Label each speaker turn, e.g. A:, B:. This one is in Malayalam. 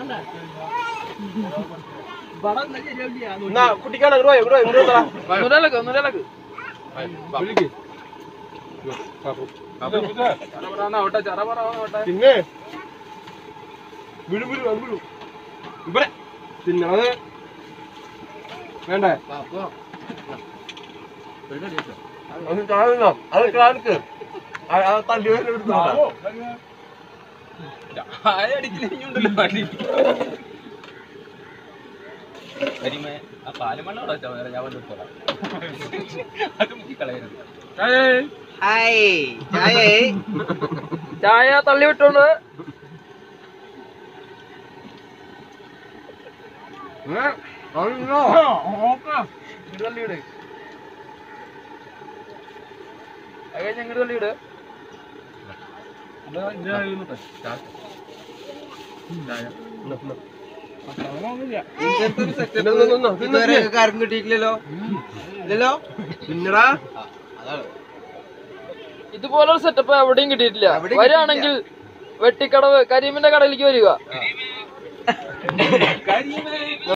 A: എന്നാ കുട്ടിക്കാണ് ഇങ്ങോട്ട് പോയോ ഇങ്ങോട്ട് വന്നോളാം
B: ഒന്നുരലക്ക് ഒന്നുരലക്ക് ഓട്ടെ ചറ പറ ഓട്ടെ
A: പിന്നെ വിടു വിടു അത് വിടു ഇവിടെ തിന്നത് വേണ്ടേ അത് കാണുന്നോ അത് കാണിക്ക് ആ- ആ തല്ലി വേറെ എടുത്തോ
B: ചായ അടിക്കുന്നുണ്ടല്ലോ വണ്ടി കരിമേ ആ പാലും വെള്ളം അവിടെ വെച്ചാ മതി, ഞാൻ കൊണ്ട് എടുത്തോളാം അത് മുക്കി കളയരുത്
C: ഹായ് ചായ
B: ചായ തള്ളി വിട്ടോണ്ട് തള്ളിവിട് അത് കഴിഞ്ഞ് ഇങ്ങോട്ട് തള്ളിവിട്
C: ഇതുവരെ ആർക്കും കിട്ടിയിട്ടില്ലല്ലോ ഇല്ലല്ലോ
A: പിന്നടാ
B: ഇതുപോലൊരു സെറ്റപ്പ് എവിടെയും കിട്ടിയിട്ടില്ല
C: എവിടെയും
B: വരികയാണെങ്കിൽ വെട്ടിക്കടവ് കരീമിന്റെ കടയിലേക്ക് വരിക